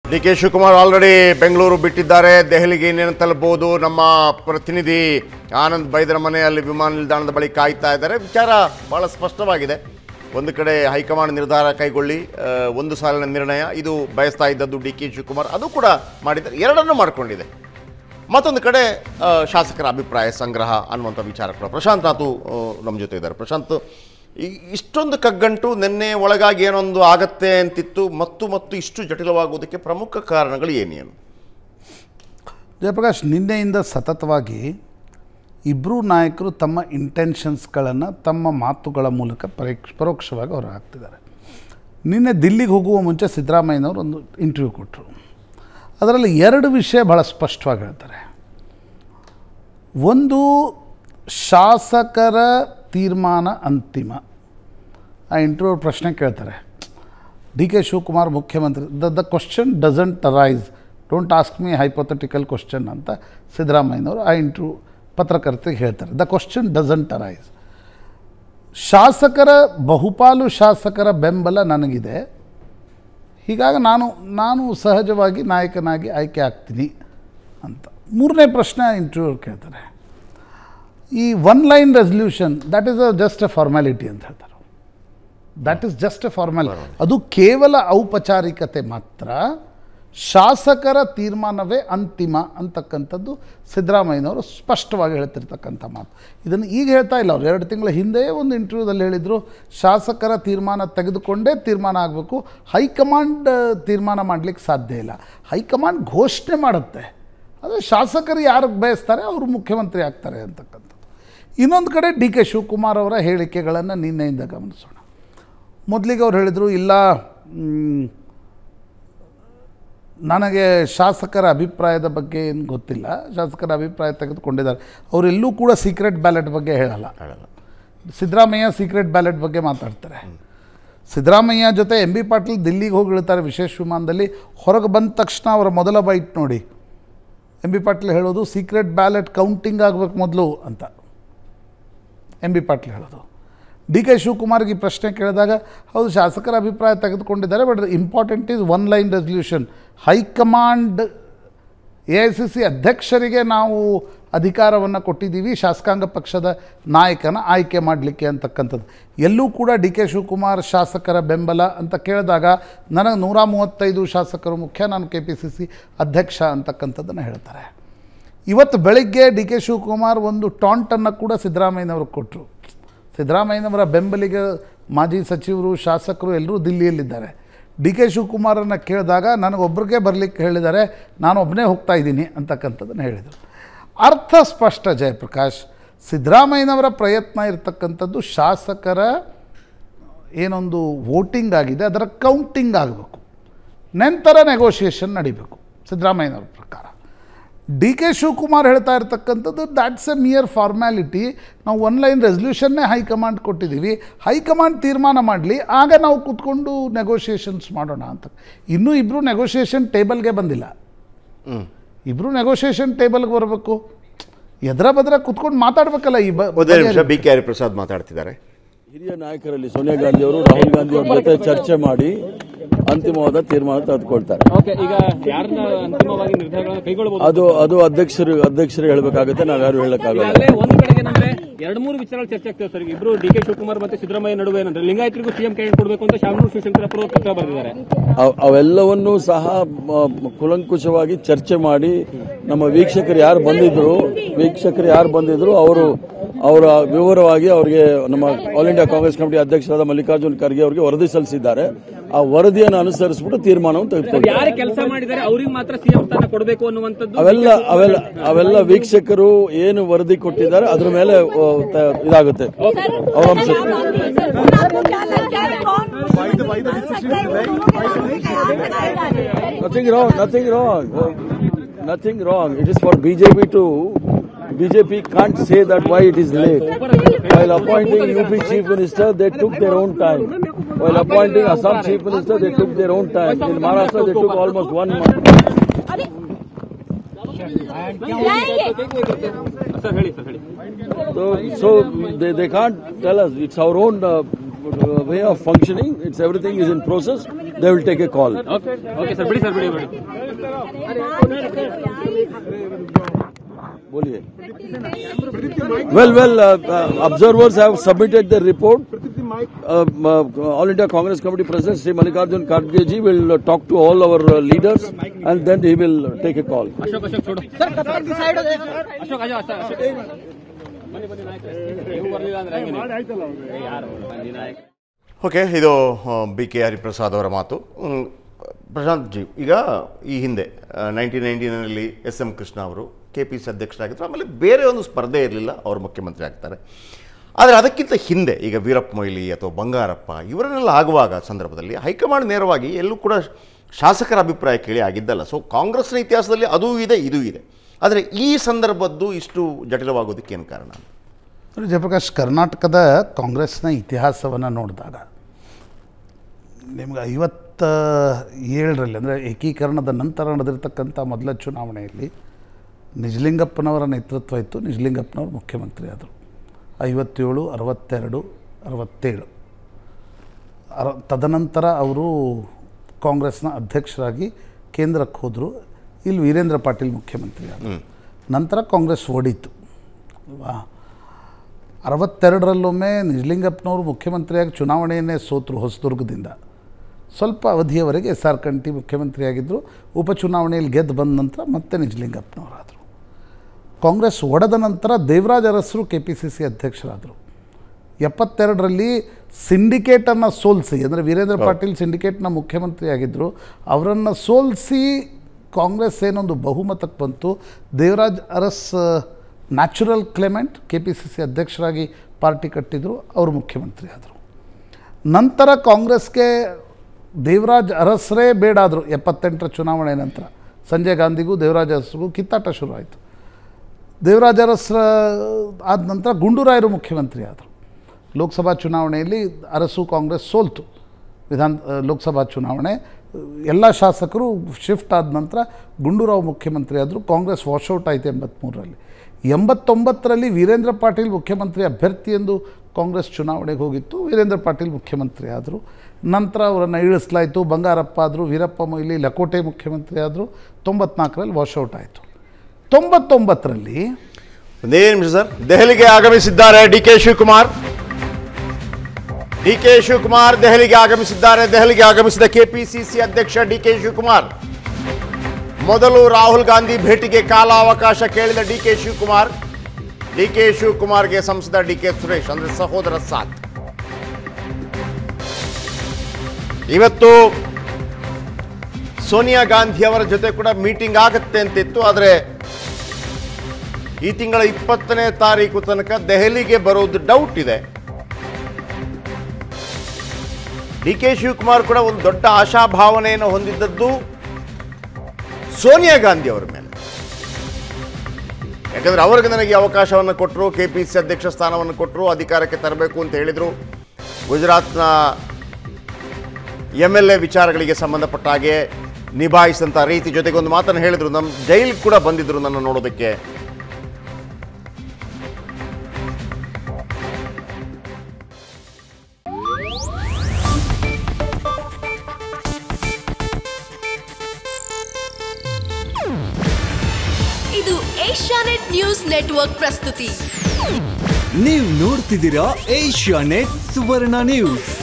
D K Shivakumar already Bengaluru ಬಿಟ್ಟಿದ್ದಾರೆ ದೆಹಲಿಗೆ ಇನ್ನೇನು ತಲುಪಬಹುದು ನಮ್ಮ ಪ್ರತಿನಿಧಿ ಆನಂದ್ ಬೈದರ ಮನೆಯಲ್ಲಿ ವಿಮಾನ ನಿಲ್ದಾಣದ ಬಳಿ ಕಾಯ್ತಾ ಇದ್ದಾರೆ ವಿಚಾರ ಬಹಳ ಸ್ಪಷ್ಟವಾಗಿದೆ ಒಂದು ಕಡೆ ಹೈಕಮಾಂಡ್ ನಿರ್ಧಾರ ಕೈಗೊಳ್ಳಿ ಆ, ಒಂದು ಸಾಲಿನ ನಿರ್ಣಯ ಇದು ಬಯಸ್ತಾ ಇದ್ದದ್ದು ಡಿ ಕೆ ಶಿವಕುಮಾರ್ ಅದು ಕೂಡ ಮಾಡಿದ್ದಾರೆ ಎರಡನ್ನೂ ಮಾಡಿಕೊಂಡಿದೆ ಮತ್ತೊಂದು ಕಡೆ ಆ, ಶಾಸಕರ ಅಭಿಪ್ರಾಯ ಸಂಗ್ರಹ ಅನ್ನುವಂಥ ವಿಚಾರ ಕೂಡ ಪ್ರಶಾಂತ್ ನಾಥು ಆ, ನಮ್ಮ ಜೊತೆ ಇದ್ದಾರೆ ಪ್ರಶಾಂತ್ ಈ- ಇಷ್ಟೊಂದು ಕಗ್ಗಂಟು ನಿನ್ನೆ ಒಳಗಾಗಿ ಏನೊಂದು ಆಗತ್ತೆ ಅಂತಿತ್ತು ಮತ್ತು ಮತ್ತು ಇಷ್ಟು ಜಟಿಲವಾಗುವುದಕ್ಕೆ ಪ್ರಮುಖ ಕಾರಣಗಳು ಏನೇನು ಜಯಪ್ರಕಾಶ್ ನಿನ್ನೆಯಿಂದ ಸತತವಾಗಿ ಇಬ್ಬರೂ ನಾಯಕರು ತಮ್ಮ ಇಂಟೆನ್ಷನ್ಸ್ಗಳನ್ನು ತಮ್ಮ ಮಾತುಗಳ ಮೂಲಕ ಪರೀಕ್ಷ ಪರೋಕ್ಷವಾಗಿ ಅವರು ಹಾಕ್ತಿದ್ದಾರೆ ನಿನ್ನೆ ದಿಲ್ಲಿಗೆ ಹೋಗುವ ಮುಂಚೆ ಸಿದ್ದರಾಮಯ್ಯನವರು ಒಂದು ಇಂಟರ್ವ್ಯೂ ಕೊಟ್ಟರು ಅದರಲ್ಲಿ ಎರಡು ವಿಷಯ ಭಾಳ ಸ್ಪಷ್ಟವಾಗಿ ಹೇಳ್ತಾರೆ ಒಂದು ಶಾಸಕರ ತೀರ್ಮಾನ ಅಂತಿಮ ಆ ಇಂಟರ್ವ್ಯೂ ಪ್ರಶ್ನೆ ಕೇಳ್ತಾರೆ ಡಿ ಕೆ ಶಿವಕುಮಾರ್ ಮುಖ್ಯಮಂತ್ರಿ the the question doesn't arise don't ask me hypothetical question ಅಂತ ಸಿದ್ದರಾಮಯ್ಯನವರು ಆ ಇಂಟ್ರ್ಯೂ ಪತ್ರಕರ್ತರಿಗೆ ಹೇಳ್ತಾರೆ ದ ಕ್ವಶನ್ ಡಸಂಟ್ ಅರೈಸ್ ಶಾಸಕರ ಬಹುಪಾಲು ಶಾಸಕರ ಬೆಂಬಲ ನನಗಿದೆ ಹೀಗಾಗಿ ನಾನು ನಾನು ಸಹಜವಾಗಿ ನಾಯಕನಾಗಿ ಆಯ್ಕೆ ಆಗ್ತೀನಿ ಅಂತ ಮೂರನೇ ಪ್ರಶ್ನೆ ಇಂಟರ್ವ್ಯೂ ಕೇಳ್ತಾರೆ ಈ one line resolution that is uh just a formality ಅಂತ ಹೇಳ್ತಾರೆ that is just a formal ಅದು ಕೇವಲ ಔಪಚಾರಿಕತೆ ಮಾತ್ರ ಶಾಸಕರ ತೀರ್ಮಾನವೇ ಅಂತಿಮ ಅಂತಕ್ಕಂಥದ್ದು ಸಿದ್ದರಾಮಯ್ಯನವರು ಸ್ಪಷ್ಟವಾಗಿ ಹೇಳ್ತಿರ್ತಕ್ಕಂಥ ಮಾತು ಇದನ್ನು ಈಗ ಹೇಳ್ತಾ ಇಲ್ಲ ಅವ್ರು ಎರಡು ತಿಂಗಳ ಹಿಂದೆಯೇ ಒಂದು ಇಂಟರ್ವ್ಯೂದಲ್ಲಿ ಹೇಳಿದರು ಶಾಸಕರ ತೀರ್ಮಾನ ತೆಗೆದುಕೊಂಡೇ ತೀರ್ಮಾನ ಆಗಬೇಕು ಹೈಕಮಾಂಡ್ ಆ, ತೀರ್ಮಾನ ಮಾಡಲಿಕ್ಕೆ ಸಾಧ್ಯ ಇಲ್ಲ ಹೈಕಮಾಂಡ್ ಘೋಷಣೆ ಮಾಡುತ್ತೆ ಆದರೆ ಶಾಸಕರು ಯಾರಿಗೆ ಬಯಸ್ತಾರೆ ಅವರು ಮುಖ್ಯಮಂತ್ರಿ ಆಗ್ತಾರೆ ಅಂತಕ್ಕಂಥದ್ದು ಇನ್ನೊಂದು ಕಡೆ ಡಿ ಕೆ ಶಿವಕುಮಾರ್ ಅವರ ಹೇಳಿಕೆಗಳನ್ನು ನಿನ್ನೆಯಿಂದ ಗಮನಿಸೋಣ ಮೊದಲಿಗೆ ಅವ್ರು ಹೇಳಿದರು ಇಲ್ಲ ಮ್, ನನಗೆ ಶಾಸಕರ ಅಭಿಪ್ರಾಯದ ಬಗ್ಗೆ ಏನು ಗೊತ್ತಿಲ್ಲ ಶಾಸಕರ ಅಭಿಪ್ರಾಯ ತೆಗೆದುಕೊಂಡಿದ್ದಾರೆ ಅವರೆಲ್ಲೂ ಕೂಡ ಸೀಕ್ರೆಟ್ ಬ್ಯಾಲೆಟ್ ಬಗ್ಗೆ ಹೇಳಲ್ಲ ಸಿದ್ದರಾಮಯ್ಯ ಸೀಕ್ರೆಟ್ ಬ್ಯಾಲೆಟ್ ಬಗ್ಗೆ ಮಾತಾಡ್ತಾರೆ ಸಿದ್ದರಾಮಯ್ಯ ಜೊತೆ ಎಂ ಬಿ ಪಾಟೀಲ್ ದಿಲ್ಲಿಗೆ ಹೋಗಿ ಇಳ್ತಾರೆ ವಿಶೇಷ ವಿಮಾನದಲ್ಲಿ ಹೊರಗೆ ಬಂದ ತಕ್ಷಣ ಅವರ ಮೊದಲ ಬೈಟ್ ನೋಡಿ ಎಂ ಬಿ ಪಾಟೀಲ್ ಹೇಳೋದು ಸೀಕ್ರೆಟ್ ಬ್ಯಾಲೆಟ್ ಕೌಂಟಿಂಗ್ ಆಗಬೇಕು ಮೊದಲು ಅಂತ ಎಂ ಬಿ ಪಾಟೀಲ್ ಹೇಳೋದು ಡಿ ಕೆ ಶಿವಕುಮಾರ್ಗೆ ಈ ಪ್ರಶ್ನೆ ಕೇಳಿದಾಗ ಹೌದು ಶಾಸಕರ ಅಭಿಪ್ರಾಯ ತೆಗೆದುಕೊಂಡಿದ್ದಾರೆ but important is one line resolution high command A I C C ಅಧ್ಯಕ್ಷರಿಗೆ ನಾವು ಅಧಿಕಾರವನ್ನು ಕೊಟ್ಟಿದ್ದೀವಿ ಶಾಸಕಾಂಗ ಪಕ್ಷದ ನಾಯಕನ ಆಯ್ಕೆ ಮಾಡಲಿಕ್ಕೆ ಅಂತಕ್ಕಂಥದ್ದು ಎಲ್ಲೂ ಕೂಡ ಡಿ ಕೆ ಶಿವಕುಮಾರ್ ಶಾಸಕರ ಬೆಂಬಲ ಅಂತ ಕೇಳಿದಾಗ ನನಗೆ ನೂರ ಮೂವತ್ತೈದು ಶಾಸಕರು ಮುಖ್ಯ ನಾನು ಕೆ ಪಿ ಸಿ ಸಿ ಅಧ್ಯಕ್ಷ ಅಂತಕ್ಕಂಥದ್ದನ್ನು ಹೇಳ್ತಾರೆ ಇವತ್ತು ಬೆಳಗ್ಗೆ ಡಿ ಕೆ ಶಿವಕುಮಾರ್ ಒಂದು ಟಾಂಟನ್ನು ಕೂಡ ಸಿದ್ದರಾಮಯ್ಯನವರು ಕೊಟ್ಟರು ಸಿದ್ದರಾಮಯ್ಯನವರ ಬೆಂಬಲಿಗ ಮಾಜಿ ಸಚಿವರು ಶಾಸಕರು ಎಲ್ಲರೂ ದಿಲ್ಲಿಯಲ್ಲಿದ್ದಾರೆ ಡಿ ಕೆ ಶಿವಕುಮಾರನ್ನು ಕೇಳಿದಾಗ ನನಗೊಬ್ಬರಿಗೆ ಬರಲಿಕ್ಕೆ ಹೇಳಿದ್ದಾರೆ ನಾನು ಒಬ್ಬನೇ ಹೋಗ್ತಾ ಇದ್ದೀನಿ ಅಂತಕ್ಕಂಥದ್ದನ್ನು ಹೇಳಿದರು ಅರ್ಥ ಸ್ಪಷ್ಟ ಜಯಪ್ರಕಾಶ್ ಸಿದ್ದರಾಮಯ್ಯನವರ ಪ್ರಯತ್ನ ಇರತಕ್ಕಂಥದ್ದು ಶಾಸಕರ ಏನೊಂದು ವೋಟಿಂಗ್ ಆಗಿದೆ ಅದರ ಕೌಂಟಿಂಗ್ ಆಗಬೇಕು ನಂತರ ನೆಗೋಷಿಯೇಷನ್ ನಡಿಬೇಕು ಸಿದ್ದರಾಮಯ್ಯನವ್ರ ಪ್ರಕಾರ ಡಿ ಕೆ ಶಿವಕುಮಾರ್ ಹೇಳ್ತಾ ಇರ್ತಕ್ಕಂಥದ್ದು ದ್ಯಾಟ್ಸ್ ಎ ಮಿಯರ್ ಫಾರ್ಮ್ಯಾಲಿಟಿ ನಾವು ಒನ್ಲೈನ್ ರೆಸಲ್ಯೂಷನ್ನೇ ಹೈಕಮಾಂಡ್ ಕೊಟ್ಟಿದ್ದೀವಿ ಹೈಕಮಾಂಡ್ ತೀರ್ಮಾನ ಮಾಡಲಿ ಆಗ ನಾವು ಕೂತ್ಕೊಂಡು ನೆಗೋಷಿಯೇಷನ್ಸ್ ಮಾಡೋಣ ಅಂತ ಇನ್ನೂ ಇಬ್ಬರು ನೆಗೋಷಿಯೇಷನ್ ಟೇಬಲ್ಗೆ ಬಂದಿಲ್ಲ ಇಬ್ಬರು ನೆಗೋಷಿಯೇಷನ್ ಟೇಬಲ್ಗೆ ಬರಬೇಕು ಎದರ ಬದ್ರ ಕೂತ್ಕೊಂಡು ಮಾತಾಡ್ಬೇಕಲ್ಲ ಈ ಬ ಒಂದೇ ನಿಮಿಷ ಬಿ ಕೆ ಹರಿಪ್ರಸಾದ್ ಮಾತಾಡ್ತಿದ್ದಾರೆ ಹಿರಿಯ ನಾಯಕರಲ್ಲಿ ಸೋನಿಯಾ ಗಾಂಧಿ ಅವರು ರಾಹುಲ್ ಗಾಂಧಿ ಅವರ ಜೊತೆ ಚರ್ಚೆ ಮಾಡಿ ಅಂತಿಮವಾದ ತೀರ್ಮಾನ ತೆಗೆದುಕೊಳ್ತಾರೆ ಓಕೆ ಈಗ ಯಾರನ್ನ ಅಂತಿಮವಾಗಿ ನಿರ್ಧಾರಗಳನ್ನು ಕೈಗೊಳ್ಳಬಹುದು ಅದು ಅದು ಅಧ್ಯಕ್ಷರು ಅಧ್ಯಕ್ಷರು ಹೇಳಬೇಕಾಗುತ್ತೆ ನಾವು ಯಾರು ಹೇಳಕ್ಕಾಗಲ್ಲ ಈಗಾಗಲೇ ಒಂದು ಕಡೆಗೆ ಏನಂದ್ರೆ ಎರಡು ಮೂರು ವಿಚಾರಗಳು ಚರ್ಚೆ ಆಗ್ತವೆ ಸರ್ ಇಬ್ರು ಡಿ ಕೆ ಶಿವಕುಮಾರ್ ಮತ್ತೆ ಸಿದ್ದರಾಮಯ್ಯ ನಡುವೆ ಏನಂದ್ರೆ ಲಿಂಗಾಯತರಿಗೂ ಸಿಎಂ ಕ್ಯಾಂಡಿಡೇಟ್ ಕೊಡಬೇಕು ಅಂತ ಶಾಮನೂರು ಶಿವಶಂಕರಪ್ಪ ಅವರು ಪತ್ರ ಬರೆದಿದ್ದಾರೆ ಅವ್- ಅವೆಲ್ಲವನ್ನೂ ಸಹ ಮ- ಕೂಲಂಕುಷವಾಗಿ ಚರ್ಚೆ ಮಾಡಿ ನಮ್ಮ ವೀಕ್ಷಕರು ಯಾರು ಬಂದಿದ್ರು ವೀಕ್ಷಕರು ಯಾರು ಬಂದಿದ್ರು ಅವರು ಅವರ ವಿವರವಾಗಿ ಅವರಿಗೆ ನಮ್ಮ ಆಲ್ ಇಂಡಿಯಾ ಕಾಂಗ್ರೆಸ್ ಕಮಿಟಿ ಅಧ್ಯಕ್ಷರಾದ ಮಲ್ಲಿಕಾರ್ಜುನ್ ಖರ್ಗೆ ಅವರಿಗೆ ವರದಿ ಸಲ್ಲಿಸಿದ್ದಾರೆ ಆ ವರದಿಯನ್ನು ಅನುಸರಿಸಿಬಿಟ್ಟು ತೀರ್ಮಾನವನ್ನು ತೆಗೆದುಕೊಳ್ತಾರೆ ಯಾರು ಕೆಲಸ ಮಾಡಿದ್ದಾರೆ ಅವ್ರಿಗೆ ಮಾತ್ರ ಸಿಎಂ ಸ್ಥಾನ ಕೊಡಬೇಕು ಅನ್ನುವಂಥದ್ದು ಅವೆಲ್ಲ ಅವೆಲ್ಲ ಅವೆಲ್ಲ ವೀಕ್ಷಕರು ಏನು ವರದಿ ಕೊಟ್ಟಿದ್ದಾರೆ ಅದ್ರ ಮೇಲೆ ಆ, ತ- ಇದಾಗುತ್ತೆ ಅವಲಂಬಿಸುತ್ತೆ आपको क्या लगता है कौन Nothing wrong, nothing wrong. Nothing wrong. It is for BJP to. BJP can't say that why it is late. While appointing UP Chief Minister, they took their own time. While appointing Assam Chief Minister, they took their own time. In Maharashtra, they took almost one month. Sir ಹೇಳಿ sir ಹೇಳಿ So, so they, they can't tell us. It's our own uh, uh, way of functioning. It's everything is in process. they will take a call. Okay okay sir ಬಿಡಿ sir ಬಿಡಿ ಬಿಡಿ Boliye. Well, well, uh, uh, observers have submitted their report. Uh, uh, all India Congress Committee President Sri Mallikarjun Kharge ji will uh, talk to all our uh, leaders and then he will uh, take a call. Ashok Ashok छोड़ो ಅಶೋಕ್ ಅಶೋಕ್ ಅಶೋಕ್ ಬನ್ನಿ ಬನ್ನಿ ನಾಯಕ ನೀವು ಬರ್ಲಿಲ್ಲ ಅಂದ್ರೆ ಹೆಂಗೆ ಯಾರು ಬನ್ನಿ ನಾಯಕ ಓಕೆ ಇದು ಬಿ ಕೆ ಹರಿಪ್ರಸಾದ್ ಅವರ ಮಾತು ಹ್ಮ್, ಪ್ರಶಾಂತ್ ಜಿ ಈಗ ಈ ಹಿಂದೆ ನೈನ್ಟೀನ್ ನೈನ್ಟೀನಲ್ಲಿ ಎಸ್ ಎಂ ಕೃಷ್ಣ ಅವರು ಕೆ ಪಿ ಸಿ ಅಧ್ಯಕ್ಷರಾಗಿದ್ದರು ಆಮೇಲೆ ಬೇರೆ ಒಂದು ಸ್ಪರ್ಧೆ ಇರಲಿಲ್ಲ ಅವರು ಮುಖ್ಯಮಂತ್ರಿ ಆಗ್ತಾರೆ ಆದರೆ ಅದಕ್ಕಿಂತ ಹಿಂದೆ ಈಗ ವೀರಪ್ಪ ಮೊಯ್ಲಿ ಅಥವಾ ಬಂಗಾರಪ್ಪ ಇವರನ್ನೆಲ್ಲ ಆಗುವಾಗ ಸಂದರ್ಭದಲ್ಲಿ ಹೈಕಮಾಂಡ್ ನೇರವಾಗಿ ಎಲ್ಲೂ ಕೂಡ ಶಾಸಕರ ಅಭಿಪ್ರಾಯ ಕೇಳಿ ಆಗಿದ್ದಲ್ಲ ಸೊ ಕಾಂಗ್ರೆಸ್ನ ಇತಿಹಾಸದಲ್ಲಿ ಅದೂ ಇದೆ ಇದೂ ಇದೆ ಆದರೆ ಈ ಸಂದರ್ಭದ್ದು ಇಷ್ಟು ಜಟಿಲವಾಗೋದಕ್ಕೆ ಏನು ಕಾರಣ ನೋಡಿ ಜಯಪ್ರಕಾಶ್ ಕರ್ನಾಟಕದ ಕಾಂಗ್ರೆಸ್ನ ಇತಿಹಾಸವನ್ನು ನೋಡಿದಾಗ ನಿಮ್ಗೆ ಐವತ್ತ ಏಳರಲ್ಲಿ ಅಂದರೆ ಏಕೀಕರಣದ ನಂತರ ನಡೆದಿರ್ತಕ್ಕಂಥ ಮೊದಲ ಚುನಾವಣೆಯಲ್ಲಿ ನಿಜಲಿಂಗಪ್ಪನವರ ನೇತೃತ್ವ ಇತ್ತು ನಿಜಲಿಂಗಪ್ಪನವರು ಮುಖ್ಯಮಂತ್ರಿ ಆದರು ಐವತ್ತೇಳು ಅರವತ್ತೆರಡು ಅರವತ್ತೇಳು ಅರ ತದನಂತರ ಅವರು ಕಾಂಗ್ರೆಸ್ನ ಅಧ್ಯಕ್ಷರಾಗಿ ಕೇಂದ್ರಕ್ಕೆ ಹೋದರು ಇಲ್ಲಿ ವೀರೇಂದ್ರ ಪಾಟೀಲ್ ಮುಖ್ಯಮಂತ್ರಿ ಆದರು ನಂತರ ಕಾಂಗ್ರೆಸ್ ಓಡಿತು ಅಲ್ವಾ ಅರವತ್ತೆರಡರಲ್ಲೊಮ್ಮೆ ನಿಜಲಿಂಗಪ್ಪನವರು ಮುಖ್ಯಮಂತ್ರಿಯಾಗಿ ಚುನಾವಣೆಯನ್ನೇ ಸೋತರು ಹೊಸದುರ್ಗದಿಂದ ಸ್ವಲ್ಪ ಅವಧಿಯವರೆಗೆ ಎಸ್ ಆರ್ ಕಂಠಿ ಮುಖ್ಯಮಂತ್ರಿಯಾಗಿದ್ದರು ಉಪಚುನಾವಣೆಯಲ್ಲಿ ಗೆದ್ದು ಬಂದ ನಂತರ ಮತ್ತೆ ನಿಜಲಿಂಗಪ್ಪನವರಾದರು ಕಾಂಗ್ರೆಸ್ ಒಡೆದ ನಂತರ ದೇವರಾಜ್ ಅರಸರು ಕೆ ಪಿ ಸಿ ಸಿ ಅಧ್ಯಕ್ಷರಾದರು ಎಪ್ಪತ್ತೆರಡರಲ್ಲಿ ಸಿಂಡಿಕೇಟನ್ನು ಸೋಲಿಸಿ ಅಂದರೆ ವೀರೇಂದ್ರ ಪಾಟೀಲ್ ಸಿಂಡಿಕೇಟ್ನ ಮುಖ್ಯಮಂತ್ರಿ ಆಗಿದ್ದರು ಅವರನ್ನು ಸೋಲಿಸಿ ಕಾಂಗ್ರೆಸ್ ಏನೊಂದು ಬಹುಮತಕ್ಕೆ ಬಂತು Devaraj Arasu natural claimant K P C C ಅಧ್ಯಕ್ಷರಾಗಿ ಪಾರ್ಟಿ ಕಟ್ಟಿದರು ಅವರು ಮುಖ್ಯಮಂತ್ರಿ ಆದರು ನಂತರ ಕಾಂಗ್ರೆಸ್ಗೆ ದೇವರಾಜ್ ಅರಸರೇ ಬೇಡಾದರು ಎಪ್ಪತ್ತೆಂಟರ ಚುನಾವಣೆ ನಂತರ ಸಂಜಯ್ ಗಾಂಧಿಗೂ ದೇವರಾಜ್ ಅರಸ್ರಿಗೂ ಕಿತ್ತಾಟ ಶುರುವಾಯಿತು ದೇವರಾಜ ಅರಸರ ಆದ ನಂತರ ಗುಂಡೂರಾಯರು ಮುಖ್ಯಮಂತ್ರಿ ಆದರು ಲೋಕಸಭಾ ಚುನಾವಣೆಯಲ್ಲಿ ಅರಸು ಕಾಂಗ್ರೆಸ್ ಸೋಲ್ತು ವಿಧಾನ ಲೋಕಸಭಾ ಚುನಾವಣೆ ಎಲ್ಲ ಶಾಸಕರು ಶಿಫ್ಟ್ ಆದ ನಂತರ ಗುಂಡೂರಾವ್ ಮುಖ್ಯಮಂತ್ರಿ ಆದರು ಕಾಂಗ್ರೆಸ್ ವಾಶೌಟ್ ಆಯಿತು ಎಂಬತ್ತ್ಮೂರರಲ್ಲಿ ಎಂಬತ್ತೊಂಬತ್ತರಲ್ಲಿ ವೀರೇಂದ್ರ ಪಾಟೀಲ್ ಮುಖ್ಯಮಂತ್ರಿ ಅಭ್ಯರ್ಥಿ ಎಂದು ಕಾಂಗ್ರೆಸ್ ಚುನಾವಣೆಗೆ ಹೋಗಿತ್ತು ವೀರೇಂದ್ರ ಪಾಟೀಲ್ ಮುಖ್ಯಮಂತ್ರಿ ಆದರು ನಂತರ ಅವರನ್ನು ಇಳಿಸಲಾಯಿತು ಬಂಗಾರಪ್ಪ ಆದರು ವೀರಪ್ಪ ಮೊಯ್ಲಿ ಲಕೋಟೆ ಮುಖ್ಯಮಂತ್ರಿ ಆದರು ತೊಂಬತ್ನಾಲ್ಕರಲ್ಲಿ ವಾಶೌಟ್ ಆಯಿತು ತೊಂಬತ್ತೊಂಬತ್ತರಲ್ಲಿ ಒಂದೇ ನಿಮಿಷ ಸರ್ ದೆಹಲಿಗೆ ಆಗಮಿಸಿದ್ದಾರೆ D K Shivakumar D K Shivakumar ದೆಹಲಿಗೆ ಆಗಮಿಸಿದ್ದಾರೆ ದೆಹಲಿಗೆ ಆಗಮಿಸಿದ ಕೆಪಿಸಿಸಿ ಅಧ್ಯಕ್ಷ ಡಿ ಕೆ ಶಿವಕುಮಾರ್ ಮೊದಲು ರಾಹುಲ್ ಗಾಂಧಿ ಭೇಟಿಗೆ ಕಾಲಾವಕಾಶ ಕೇಳಿದ D K Shivakumar D K ಶಿವಕುಮಾರ್ಗೆ ಸಂಸದ ಡಿ ಕೆ ಸುರೇಶ್ ಅಂದ್ರೆ ಸಹೋದರ ಸಾಥ್ ಇವತ್ತು ಸೋನಿಯಾ ಗಾಂಧಿ ಅವರ ಜೊತೆ ಕೂಡ ಮೀಟಿಂಗ್ ಆಗತ್ತೆ ಅಂತಿತ್ತು ಆದರೆ ಈ ತಿಂಗಳ ಇಪ್ಪತ್ತನೇ ತಾರೀಕು ತನಕ ದೆಹಲಿಗೆ ಬರೋದು ಡೌಟ್ ಇದೆ ಡಿ ಕೆ ಶಿವಕುಮಾರ್ ಕೂಡ ಒಂದು ದೊಡ್ಡ ಆಶಾಭಾವನೆಯನ್ನು ಹೊಂದಿದ್ದದ್ದು ಸೋನಿಯಾ ಗಾಂಧಿ ಅವರ ಮೇಲೆ ಯಾಕಂದ್ರೆ ಅವರಿಗೆ ನನಗೆ ಅವಕಾಶವನ್ನು ಕೊಟ್ಟರು ಕೆ ಪಿ ಸಿ ಅಧ್ಯಕ್ಷ ಸ್ಥಾನವನ್ನು ಕೊಟ್ಟರು ಅಧಿಕಾರಕ್ಕೆ ತರಬೇಕು ಅಂತ ಹೇಳಿದರು ಗುಜರಾತ್ನ ಎಮ್ ಎಲ್ ಎ ವಿಚಾರಗಳಿಗೆ ಸಂಬಂಧಪಟ್ಟ ಹಾಗೆ ನಿಭಾಯಿಸಿದಂಥ ರೀತಿ ಜೊತೆಗೆ ಒಂದು ಮಾತನ್ನು ಹೇಳಿದರು ನಮ್ಮ ಜೈಲಿಗೆ ಕೂಡ ಬಂದಿದ್ದರು ನನ್ನ ನೋಡೋದಕ್ಕೆ ಇದು ಏಷ್ಯಾನೆಟ್ ನ್ಯೂಸ್ ನೆಟ್ವರ್ಕ್ ಪ್ರಸ್ತುತಿ ನೀವು ನೋಡ್ತಿದ್ದೀರಾ ಏಷ್ಯಾ ನೆಟ್ ಸುವರ್ಣ ನ್ಯೂಸ್